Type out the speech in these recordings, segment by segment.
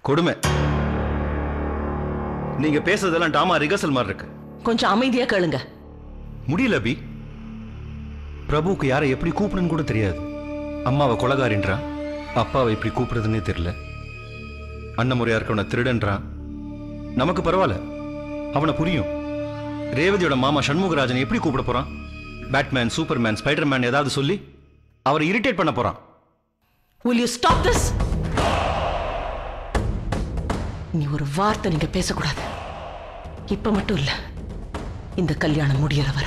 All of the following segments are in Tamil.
கொடுமை நீங்க பேசுறதெல்லாம் டாமா ரிகர்சல் மாதிரி இருக்கு கொஞ்சம் அமைதியா கேளுங்க முடியல அபி பிரபுவுக்கு யாரை எப்படி கூப்பிடணும்னு கூட தெரியாது அம்மாவை கொலகாரின்றான் அப்பாவை எப்படி கூப்பிடுறதுன்னே தெரியல அண்ணன் முறையா இருக்கவனை திருடன்றான் நமக்கு பரவாயில்ல அவனை புரியும் ரேவதியோட மாமா சண்முகராஜனை எப்படி கூப்பிட போறான் பேட்மேன் சூப்பர்மேன் ஸ்பைடர்மேன் ஏதாவது சொல்லி அவரை இரிட்டேட் பண்ண போறான் will you stop this நீ ஒரு வார்த்தை நீங்க பேசக்கூடாது இப்ப மட்டும் இல்ல இந்த கல்யாணம் முடியற வர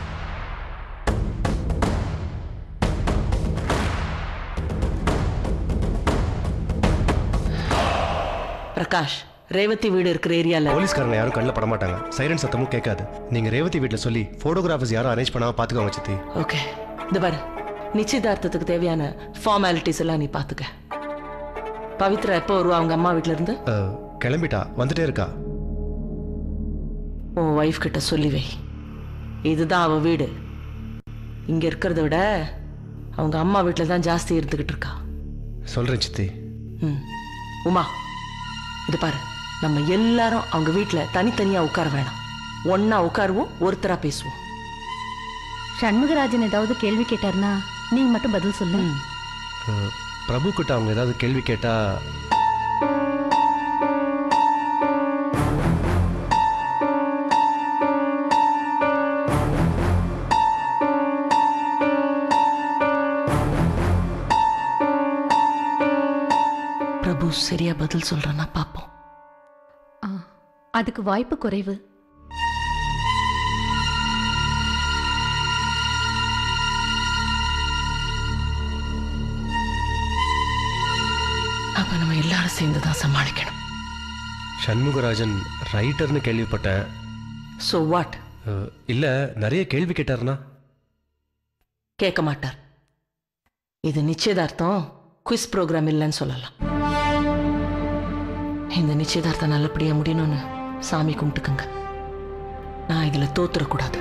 பிரகாஷ் ரேவதி வீடு இருக்கிற ஏரியால போலீஸ்காரங்க யாரும் கண்ணில் பட மாட்டாங்க சைரன் சத்தமும் கேட்காது நீங்க ரேவதி வீட்டில் சொல்லி போட்டோகிராஃபர்ஸ் யாரும் அரேஞ்ச் பண்ணாம பாத்துக்கோங்க சித்தி ஓகே இந்த பாரு நிச்சயதார்த்தத்துக்கு தேவையான ஃபார்மாலிட்டிஸ் எல்லாம் நீ பாத்துக்க பவித்ரா எப்போ வருவா அவங்க அம்மா வீட்ல இருந்து அஹ், கிளம்பிட்டா வந்துட்டே இருக்கா உன் ஒய்ஃப் கிட்ட சொல்லி வை இதுதான் அவ வீடு இங்க இருக்கிறத விட அவங்க அம்மா வீட்டில் தான் ஜாஸ்தி இருந்துகிட்டு இருக்கா சொல்றேன் சித்தி ம் உமா இது பாரு நம்ம எல்லாரும் அவங்க வீட்டில் தனித்தனியா உட்கார வேணாம் ஒண்ணா உட்காருவோம் ஒருத்தரா பேசுவோம் சண்முகராஜன் ஏதாவது கேள்வி கேட்டாருன்னா நீங்க மட்டும் பதில் சொல்லு ம். அஹ், பிரபு கிட்ட அவங்க ஏதாவது கேள்வி கேட்டா பிரபு சரியா பதில் சொல்றானா பாப்போம் ஆ, அதுக்கு வாய்ப்பு குறைவு அப்ப நம்ம எல்லாரும் சேர்ந்து தான் சமாளிக்கணும் சண்முகராஜன் ரைட்டர்னு கேள்விப்பட்டேன் ஸோ வாட் அஹ், இல்ல நிறைய கேள்வி கேட்டாருனா கேட்க மாட்டார் இது நிச்சயதார்த்தம் குவிஸ் ப்ரோக்ராம் இல்லைன்னு சொல்லலாம் இந்த நிச்சயதார்த்தம் நல்லபடியா முடியணும்னு சாமி கும்பிட்டுக்குங்க நான் இதுல தோத்துறக்கூடாது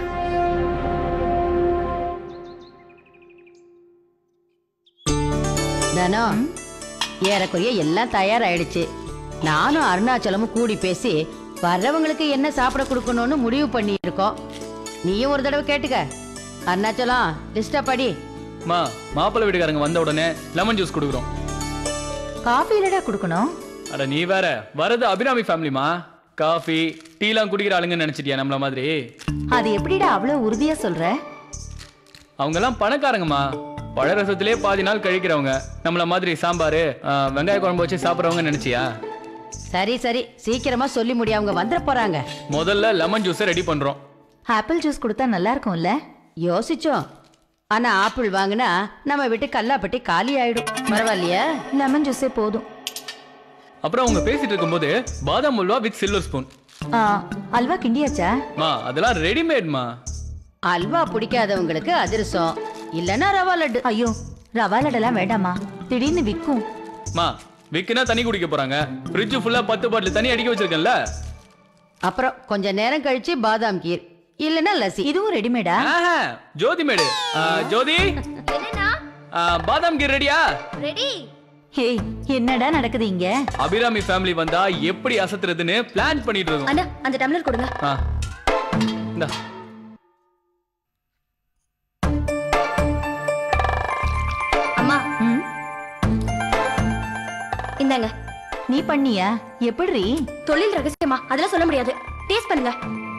தனம் ஏறக்குறைய எல்லாம் தயாராயிடுச்சு நானும் அருணாச்சலமும் கூடி பேசி வர்றவங்களுக்கு என்ன சாப்பிட கொடுக்கணும்னு முடிவு பண்ணி இருக்கோம் நீயும் ஒரு தடவை கேட்டுக்க அருணாச்சலம் லிஸ்டா படி மா மாப்பிள்ளை வீட்டுக்காரங்க வந்த உடனே லெமன் ஜூஸ் கொடுக்குறோம் காஃபி இல்லடா கொடுக்கணும் அட நீ வேற வரது அபிராமி ஃபேமிலிமா காஃபி டீலாம் குடிக்கிற ஆளுங்கன்னு நினைச்சிட்டியா நம்மள மாதிரி அது எப்படிடா அவ்வளவு உறுதியா சொல்ற அவங்கெல்லாம் பணக்காரங்கம்மா பழரசத்திலே பாதி நாள் கழிக்கிறவங்க நம்மள மாதிரி சாம்பார் வெங்காய குழம்பு வச்சு சாப்பிட்றவங்க நினைச்சியா சரி சரி சீக்கிரமா சொல்லி முடி அவங்க வந்துட போறாங்க முதல்ல லெமன் ஜூஸை ரெடி பண்றோம் ஆப்பிள் ஜூஸ் கொடுத்தா நல்லா இருக்கும்ல யோசிச்சோம் ஆனா ஆப்பிள் வாங்கினா நம்ம வீட்டு கல்லாப்பட்டி காலி ஆயிடும் பரவாயில்லையா லெமன் ஜூஸே போதும் அப்புறம் அவங்க பேசிட்டு இருக்கும்போது badam halwa with silver spoon ஆ, அல்வா கிண்டியாச்சா மா அதெல்லாம் ரெடிமேட்மா அல்வா பிடிக்காதவங்களுக்கு அதிரசம் இல்லைன்னா ரவா லட்டு ஐயோ ரவா லட்டெல்லாம் வேண்டாமா திடீர்னு விக்கும் மா விக்குனா தண்ணி குடிக்க போறாங்க ஃப்ரிட்ஜ் ஃபுல்லா பத்து பாட்டில் தண்ணி அடிக்க வச்சிருக்கேன்ல அப்புறம் கொஞ்ச நேரம் கழிச்சு பாதாம் கீர் இல்லைன்னா லசி இதுவும் ரெடிமேடா ஆஹா, ஜோதி மேடு ஆ, ஜோதி ஆ, பாதாம் கீர் ரெடியா ஹேய் என்னடா நடக்குது இங்க அபிராமி ஃபேமிலி வந்தா எப்படி அசத்துறதுன்னு பிளான் பண்ணிட்டு இருக்கோம் அண்ணா அந்த டம்ளர் கொடுங்க ஆ. இந்தா. அம்மா ம், இந்தாங்க நீ பண்ணியா எப்படி தொழில் ரகசியமா அதெல்லாம் சொல்ல முடியாது டேஸ்ட் பண்ணுங்க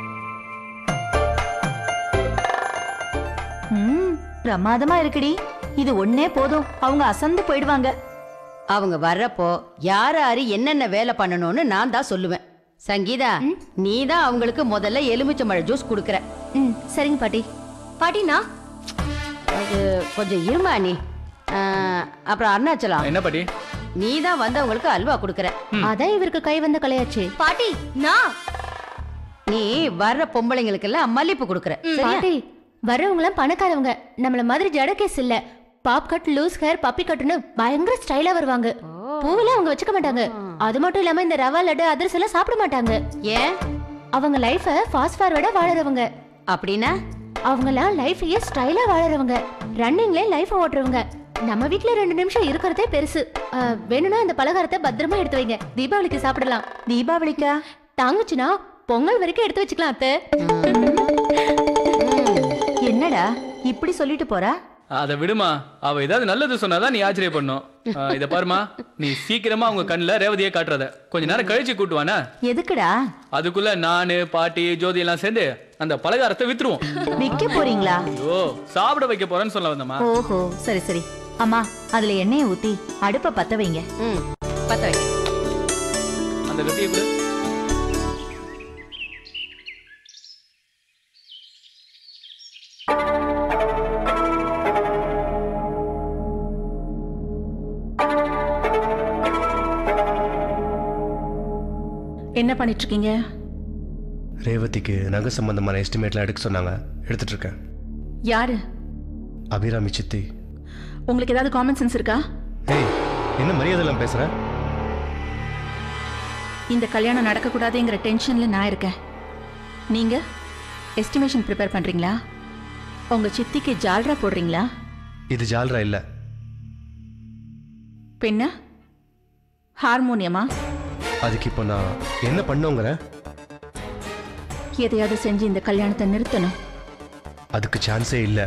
ம் பிரமாதமா இருக்குடி இது ஒண்ணே போதும் அவங்க அசந்து போயிடுவாங்க அவங்க வர்றப்போ யார் யாரு என்னென்ன வேலை பண்ணணும்னு நான் தான் சொல்லுவேன் சங்கீதா நீ தான் அவங்களுக்கு முதல்ல எலுமிச்சம்பழ ஜூஸ் கொடுக்குற ம் சரிங்க பாட்டி பாட்டினா அது கொஞ்சம் இருமா நீ ஆ, அப்புறம் அருணாச்சலம் என்ன பாட்டி நீ தான் வந்தவங்களுக்கு அல்வா கொடுக்குற அதான் இவருக்கு கை வந்த கலையாச்சு பாட்டி நான் நீ வர்ற பொம்பளைங்களுக்கெல்லாம் மல்லிப்பு கொடுக்குற சரியா பாட்டி வர்றவங்க எல்லாம் பணக்காரவங்க நம்மள மாதிரி ஜட கேஸ் இல்ல bob cut loose hair puppy கட்டுன்னு பயங்கர ஸ்டைலா வருவாங்க பூவெல்லாம் அவங்க வச்சுக்க மாட்டாங்க அது மட்டும் இல்லாம இந்த ரவா லட்டு அதிரசம் எல்லாம் சாப்பிட மாட்டாங்க ஏன் அவங்க லைஃப ஃபாஸ்ட் ஃபார்வர்டா வாழறவங்க அப்படின்னா அவங்கலாம் லைஃபையே ஸ்டைலா வாழறவங்க ரன்னிங்ல லைஃப் ஓட்டுறவங்க நம்ம வீட்ல ரெண்டு நிமிஷம் இருக்கிறதே பெருசு ஆ, வேணும்னா அந்த பலகாரத்தை பத்திரமா எடுத்து வைங்க தீபாவளிக்கு சாப்பிடலாம் தீபாவளிக்கா தாங்குச்சுன்னா பொங்கல் வரைக்கும் எடுத்து வச்சுக்கலாம் அத்தை என்னடா இப்படி சொல்லிட்டு போறா அதை விடுமா அவ ஏதாவது நல்லது சொன்னாதான் நீ ஆச்சரியப்படணும் ஆ, இத பாருமா நீ சீக்கிரமா அவங்க கண்ணுல ரேவதியே காட்டுறத கொஞ்ச நேரம் கழிச்சு கூட்டுவானா எதுக்குடா அதுக்குள்ள நானு பாட்டி ஜோதி எல்லாம் சேர்ந்து அந்த பலகாரத்தை வித்துருவோம் விக்க போறீங்களா ஐயோ சாப்பிட வைக்க போறேன்னு சொல்ல வந்தம்மா ஓஹோ சரி சரி அம்மா அதுல எண்ணெயை ஊத்தி அடுப்ப பத்த வைங்க ம் பத்த வை அந்த கட்டியை கூட என்ன பண்ணிட்டு இருக்கீங்க ரேவதிக்கு நகை சம்பந்தமான எஸ்டிமேட்லாம் எடுக்க சொன்னாங்க எடுத்துட்டு இருக்கேன் யாரு அபிராமி சித்தி உங்களுக்கு ஏதாவது காமன் சென்ஸ் இருக்கா ஏய் என்ன மரியாதைலாம் பேசுற இந்த கல்யாணம் நடக்கக்கூடாதுங்கிற டென்ஷன்ல நான் இருக்கேன் நீங்க எஸ்டிமேஷன் ப்ரிப்பேர் பண்றீங்களா உங்க சித்திக்கு ஜால்ரா போடுறீங்களா இது ஜால்ரா இல்லை பின்ன ஹார்மோனியமா அதுக்கு இப்போ நான் என்ன பண்ணோங்கிற எதையாவது செஞ்சு இந்த கல்யாணத்தை நிறுத்தணும் அதுக்கு சான்ஸே இல்லை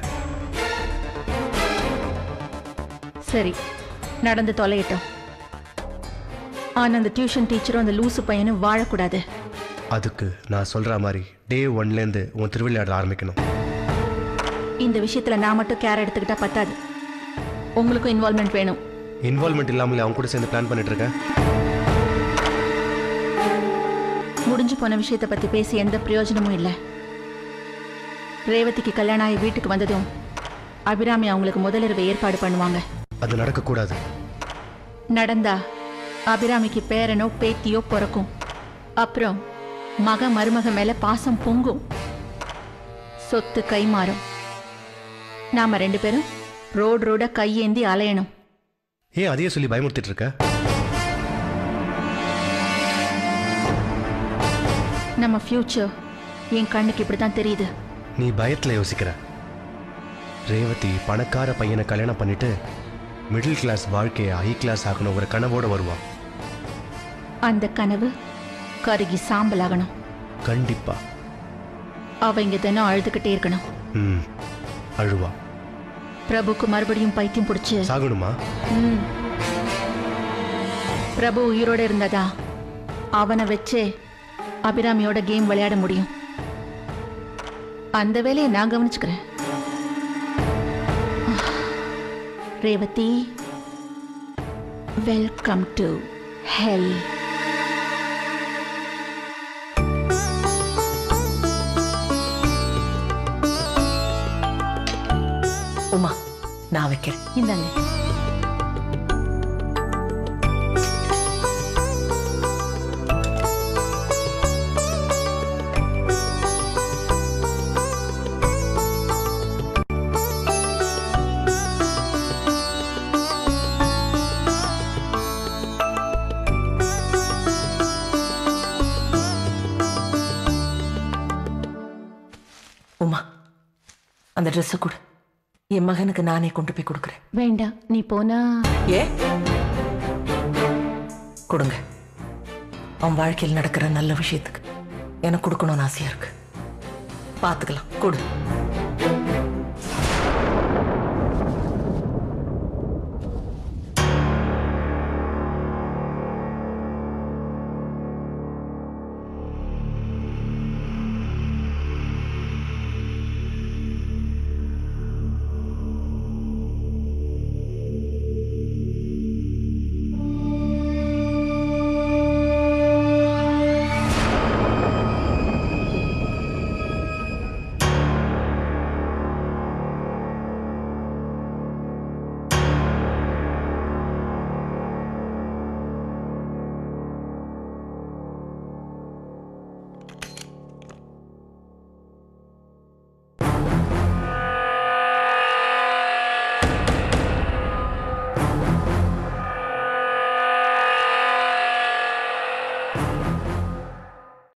சரி நடந்து தொலையட்டும் ஆனா அந்த டியூஷன் டீச்சரும் அந்த லூசு பையனும் வாழக்கூடாது அதுக்கு நான் சொல்ற மாதிரி டே ஒன்லேருந்து உன் திருவிளையாடல ஆரம்பிக்கணும் இந்த விஷயத்துல நான் மட்டும் கேர் எடுத்துக்கிட்டா பத்தாது உங்களுக்கும் இன்வால்மெண்ட் வேணும் இன்வால்மெண்ட் இல்லாமல் அவங்க கூட சேர்ந்து பிளான் பண்ணிட்டு இருக்கேன் முடிஞ்சு போன விஷயத்தை பத்தி பேசி எந்த பிரயோஜனமும் இல்லை ரேவதிக்கு கல்யாணம் ஆகி வீட்டுக்கு வந்ததும் அபிராமி அவங்களுக்கு முதலிரவு ஏற்பாடு பண்ணுவாங்க அது நடக்கக்கூடாது நடந்தா அபிராமிக்கு பேரனோ பேத்தியோ பிறக்கும் அப்புறம் மக மருமக மேல பாசம் பொங்கும் சொத்து கை மாறும் நாம ரெண்டு பேரும் ரோடு ரோட கையேந்தி அலையணும் ஏன் அதையே சொல்லி பயமுறுத்திட்டு இருக்க நம்ம ஃபியூச்சர் என் கண்ணுக்கு இப்படிதான் தெரியுது நீ பயத்துல யோசிக்கிற ரேவதி பணக்கார பையனை கல்யாணம் பண்ணிட்டு மிடில் கிளாஸ் வாழ்க்கையை ஹை கிளாஸ் ஆக்கணும் ஒரு கனவோட வருவா அந்த கனவு கருகி சாம்பலாகணும் கண்டிப்பா அவ இங்க தினம் அழுதுகிட்டே இருக்கணும் ம் அழுவா பிரபுக்கு மறுபடியும் பைத்தியம் பிடிச்சு சாகணுமா ம். பிரபு உயிரோட இருந்ததா அவனை வச்சே அபிராமியோட கேம் விளையாட முடியும் அந்த வேலையை நான் கவனிச்சுக்கிறேன் Revathi welcome to hell Uma நான் வைக்கிறேன் இந்தாங்க உமா அந்த ட்ரெஸ்ஸை கொடு என் மகனுக்கு நானே கொண்டு போய் கொடுக்குறேன் வேண்டாம் நீ போனா ஏ கொடுங்க அவன் வாழ்க்கையில் நடக்கிற நல்ல விஷயத்துக்கு எனக்கு கொடுக்கணும்னு ஆசையா இருக்கு பார்த்துக்கலாம் கொடு